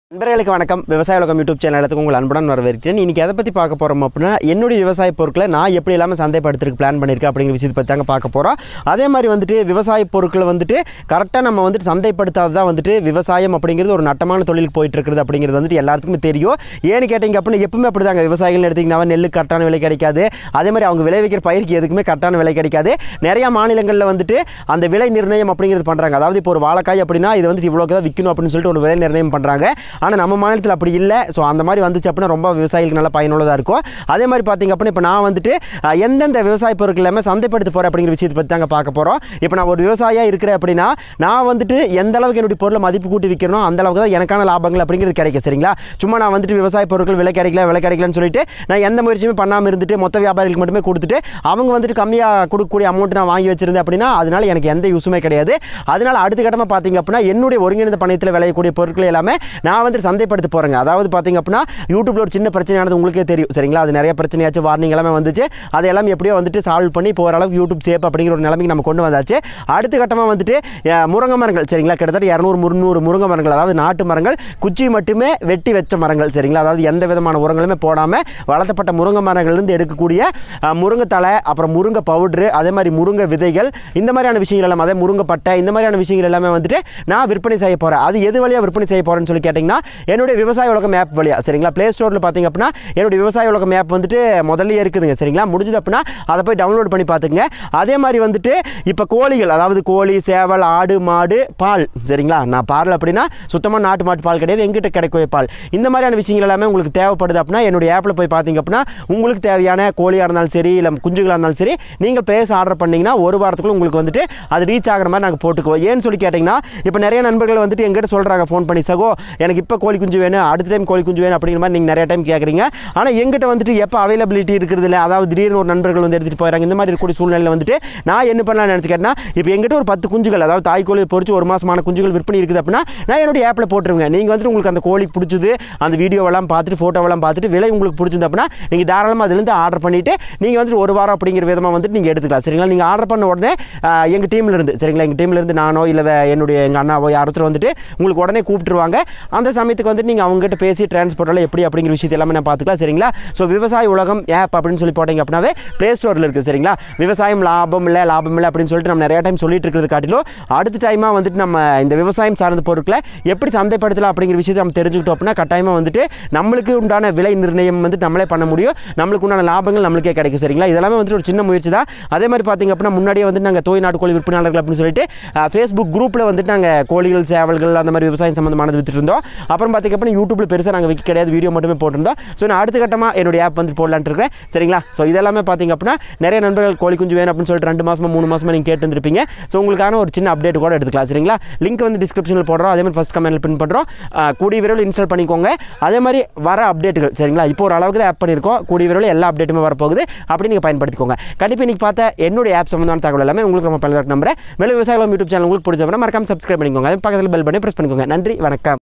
நண்பர்களுக்கு வணக்கம் விவசாய உலகம் யூடியூப் சேனலுக்கு உங்கள் அன்புடன் வரவேற்கிறேன் இன்னைக்கு எதை பற்றி பார்க்க போகிறோம் அப்படின்னா என்னுடைய விவசாய பொருட்களை நான் எப்படி இல்லாமல் சந்தைப்படுத்துறதுக்கு பிளான் பண்ணியிருக்கேன் அப்படிங்கிற விஷயத்தை பற்றி தாங்க பார்க்க போகிறோம் அதே மாதிரி வந்துட்டு விவசாய பொருட்களை வந்துட்டு கரெக்டாக நம்ம வந்துட்டு சந்தைப்படுத்தாத தான் வந்துட்டு விவசாயம் அப்படிங்கிறது ஒரு நட்டமான தொழிலுக்கு போயிட்டு இருக்குது அப்படிங்கிறது வந்துட்டு எல்லாத்துக்குமே தெரியும் ஏன்னு கேட்டிங்க அப்படின்னா எப்பவுமே அப்படி தாங்க விவசாயிகள் எடுத்திங்கன்னா நெல் கரெக்டான விலை கிடைக்காது அதே மாதிரி அவங்க விளைவிக்கிற பயிருக்கு எதுக்குமே கரெக்டான விலை கிடைக்காது நிறையா மாநிலங்களில் வந்துட்டு அந்த விலை நிர்ணயம் அப்படிங்கிறது பண்ணுறாங்க அதாவது இப்போ ஒரு வாழைக்காய் அப்படின்னா இது வந்துட்டு இவ்வளோக்கு தான் விற்கணும் அப்படின்னு சொல்லிட்டு ஒரு விலை நிர்ணயம் பண்ணுறாங்க ஆனால் நம்ம மாநிலத்தில் அப்படி இல்லை ஸோ அந்த மாதிரி வந்துச்சு அப்படின்னா ரொம்ப விவசாயிகளுக்கு நல்லா பயனுள்ளதாக இருக்கும் அதே மாதிரி பார்த்தீங்க அப்படின்னா இப்போ நான் வந்துட்டு அஹ், எந்தெந்த விவசாய பொருட்கள் எல்லாமே சந்தைப்படுத்த போகிறேன் அப்படிங்கிற விஷயத்தை பற்றி தாங்க பார்க்க போகிறோம் இப்போ நான் ஒரு விவசாயியாக இருக்கிறேன் அப்படின்னா நான் வந்துட்டு எந்த அளவுக்கு என்னுடைய பொருளை மதிப்பு கூட்டி விற்கிறனோ அந்த அளவுக்கு தான் எனக்கான லாபங்கள் அப்படிங்கிறது கிடைக்கும் சரிங்களா சும்மா நான் வந்துட்டு விவசாய பொருட்கள் விலை கிடைக்கல விலை கிடைக்கலன்னு சொல்லிட்டு நான் எந்த முயற்சியுமே பண்ணாமல் இருந்துட்டு மொத்த வியாபாரிகளுக்கு மட்டுமே கொடுத்துட்டு அவங்க வந்துட்டு கம்மியாக கொடுக்கக்கூடிய அமௌண்ட் நான் வாங்கி வச்சிருந்தேன் அப்படின்னா அதனால எனக்கு எந்த யூஸுமே கிடையாது அதனால அடுத்த கட்டமாக பார்த்தீங்க அப்படின்னா என்னுடைய ஒருங்கிணைந்த பணத்தில் விளையக்கூடிய பொருட்கள் எல்லாமே நான் வந்து சந்தைப்படுத்த போகிறேங்க அதாவது பார்த்தீங்க அப்படின்னா யூடியூப்ல ஒரு சின்ன பிரச்சனையானது உங்களுக்கே தெரியும் சரிங்களா அது நிறைய பிரச்சனையாச்சு வார்னிங் எல்லாமே வந்துச்சு அது எல்லாம் எப்படியோ வந்துட்டு சால்வ் பண்ணி இப்போ ஓரளவுக்கு யூடியூப் சேஃப் அப்படிங்கிற ஒரு நிலைமைக்கு நம்ம கொண்டு வந்தாச்சு அடுத்த கட்டமாக வந்துட்டு அஹ், முருங்கை மரங்கள் சரிங்களா கிட்டத்தட்ட இரநூறு முந்நூறு முருங்கை மரங்கள் அதாவது நாட்டு மரங்கள் குச்சி மட்டுமே வெட்டி வச்ச மரங்கள் சரிங்களா அதாவது எந்த விதமான உரங்களுமே போடாமல் வளர்த்தப்பட்ட முருங்கை மரங்கள்லேருந்து எடுக்கக்கூடிய அஹ், முருங்கை தலை அப்புறம் முருங்கை பவுட்ரு அதே மாதிரி முருங்கை விதைகள் இந்த மாதிரியான விஷயங்கள் எல்லாம் அதே முருங்கை பட்டை இந்த மாதிரியான விஷயங்கள் எல்லாமே வந்துட்டு நான் விற்பனை செய்ய போகிறேன் அது எது வழியாக விற்பனை செய்ய போகிறேன்னு சொல்லி கேட்டிங்கன்னா என்னுடைய விவசாய உலகம் மேப் வழியாக சரிங்களா ப்ளே ஸ்டோரில் பார்த்தீங்க அப்படின்னா என்னுடைய விவசாய உலகம் மேப் வந்துட்டு முதல்லயே இருக்குதுங்க சரிங்களா முடிஞ்சது அப்படின்னா அதை போய் டவுன்லோட் பண்ணி பார்த்துக்குங்க அதே மாதிரி வந்துட்டு இப்போ கோழிகள் அதாவது கோழி சேவல் ஆடு மாடு பால் சரிங்களா நான் பால் அப்படின்னா சுத்தமாக நாட்டு மாட்டு பால் கிடையாது எங்கிட்ட கிடைக்கக்கூடிய பால் இந்த மாதிரியான விஷயங்கள் எல்லாமே உங்களுக்கு தேவைப்படுது அப்படின்னா என்னுடைய ஆப்பில் போய் பார்த்தீங்க அப்படின்னா உங்களுக்கு தேவையான கோழியாக இருந்தாலும் சரி இல்லை குஞ்சுகளாக இருந்தாலும் சரி நீங்கள் பேஸ் ஆர்டர் பண்ணிங்கன்னா ஒரு வாரத்துக்குள்ள உங்களுக்கு வந்துட்டு அது ரீச் ஆகிற மாதிரி நாங்கள் போட்டுக்குவோம் ஏன்னு சொல்லி கேட்டிங்கன்னா இப்போ நிறைய நண்பர்கள் வந்துட்டு எங்கிட்ட சொல்கிறாங்க ஃபோன் பண்ணி சகோ எனக்கு இப்போ கோழி குஞ்சு வேணும் அடுத்த டைம் கோழி குஞ்சு வேணும் அப்படிங்கிற மாதிரி நீங்கள் நிறைய டைம் கேட்குறீங்க ஆனால் எங்கிட்ட வந்துட்டு எப்போ அவைலபிலிட்டி இருக்கிறது இல்லை அதாவது திடீர்னு ஒரு நண்பர்கள் வந்து எடுத்துகிட்டு போயிடறாங்க இந்த மாதிரி இருக்கக்கூடிய சூழ்நிலையில் வந்துட்டு நான் என்ன பண்ணலாம்னு நினச்சி கேட்டேன்னா இப்போ எங்கிட்ட ஒரு பத்து குஞ்சுகள் அதாவது தாய் கோழி பொறிச்சு ஒரு மாசமான குஞ்சுகள் விற்பனை இருக்குது அப்படின்னா நான் என்னுடைய ஆப்பில் போட்டுருங்க நீங்கள் வந்துட்டு உங்களுக்கு அந்த கோழி பிடிச்சது அந்த வீடியோவெல்லாம் பார்த்துட்டு ஃபோட்டோவெல்லாம் பார்த்துட்டு விலை உங்களுக்கு பிடிச்சிருந்து அப்படின்னா நீங்கள் தாராளமாக அதுலேருந்து ஆர்டர் பண்ணிவிட்டு நீங்கள் வந்துட்டு ஒரு வாரம் அப்படிங்கிற விதமாக வந்துட்டு நீங்கள் எடுத்துக்கலாம் சரிங்களா நீங்கள் ஆர்டர் பண்ண உடனே எங்கள் டீமில் இருந்து சரிங்களா எங்கள் டீமில் இருந்து நானோ இல்லை வே- என்னுடைய எங்கள் அண்ணாவோ யாரொருத்தர் வந்துட்டு உங்களுக்கு உடனே கூப்பிட்டுருவாங்க அந்த சமயத்துக்கு வந்துட்டு நீங்கள் அவங்ககிட்ட பேசி டிரான்ஸ்போர்ட்டில் எப்படி அப்படிங்கிற விஷயத்தை எல்லாமே நான் பார்த்துக்கலாம் சரிங்களா ஸோ விவசாய உலகம் ஆப் அப்படின்னு சொல்லி போட்டீங்க அப்படின்னாவே ப்ளே ஸ்டோரில் இருக்குது சரிங்களா விவசாயம் லாபம் இல்லை லாபம் இல்லை அப்படின்னு சொல்லிட்டு நம்ம நிறைய டைம் சொல்லிட்டு இருக்கிறது காட்டிலும் அடுத்த டைமாக வந்துட்டு நம்ம இந்த விவசாயம் சார்ந்த பொருட்களை எப்படி சந்தைப்படுத்தலாம் அப்படிங்கிற விஷயத்தை நம்ம தெரிஞ்சுக்கிட்டோம் அப்படின்னா கட்டாயமாக வந்துட்டு நம்மளுக்கு உண்டான விலை நிர்ணயம் வந்து நம்மளே பண்ண முடியும் நம்மளுக்கு உண்டான லாபங்கள் நம்மளுக்கே கிடைக்கும் சரிங்களா இதெல்லாமே வந்துட்டு ஒரு சின்ன முயற்சி தான் அதே மாதிரி பார்த்தீங்க அப்படின்னா முன்னாடியே வந்து நாங்கள் தோய் நாட்டு கோழி விற்பனையாளர்கள் அப்படின்னு சொல்லிட்டு ஃபேஸ்புக் குரூப்பில் வந்துட்டு நாங்கள் கோழிகள் சேவல்கள் அந்த மாதிரி விவசாயம் சம்மந்தமானது வித்துட்டு இருந்தோம் அப்புறம் பார்த்தீங்க அப்படின்னா யூடியூப்பில் பெருசாக நாங்கள் விற்க கிடையாது வீடியோ மட்டுமே போட்டிருந்தோம் ஸோ நான் அடுத்த கட்டமாக என்னுடைய ஆப் வந்து போடலான்ட்டு இருக்கேன் சரிங்களா ஸோ இதெல்லாமே பார்த்தீங்க அப்படின்னா நிறைய நண்பர்கள் கோழி குஞ்சு வேணும் அப்படின்னு சொல்லிட்டு ரெண்டு மாசமா மூணு மாசமா நீங்கள் கேட்டு இருந்திருப்பீங்க ஸோ உங்களுக்கான ஒரு சின்ன அப்டேட் கூட எடுத்துக்கலாம் சரிங்களா லிங்க் வந்து டிஸ்கிரிப்ஷனில் போடுறோம் அதே மாதிரி ஃபஸ்ட் கமெண்ட்ல பின் பண்ணுறோம் கூடிய விரைவில் இன்ஸ்டால் பண்ணிக்கோங்க அதே மாதிரி வர அப்டேட்டுகள் சரிங்களா இப்போ ஒரு அளவுக்கு தான் ஆப் பண்ணியிருக்கோம் கூடிய விரைவில் எல்லா அப்டேட்டுமே வரப்போகுது அப்படி நீங்கள் பயன்படுத்திக்கோங்க கண்டிப்பாக இன்னைக்கு பார்த்த என்னுடைய ஆப் சம்மந்தமான தகவல் எல்லாமே உங்களுக்கு ரொம்ப பயனுள்ள நம்புறேன் மேலும் விவசாயம் யூடியூப் சேனல் உங்களுக்கு பிடிச்சவங்க மறக்காம சப்ஸ்கிரைப் பண்ணிக்கோங்க அதே பக்கத்தில் பெல் பண்ணி ப்ரெஸ் பண்ணிக்கோங்க நன்றி வணக்கம்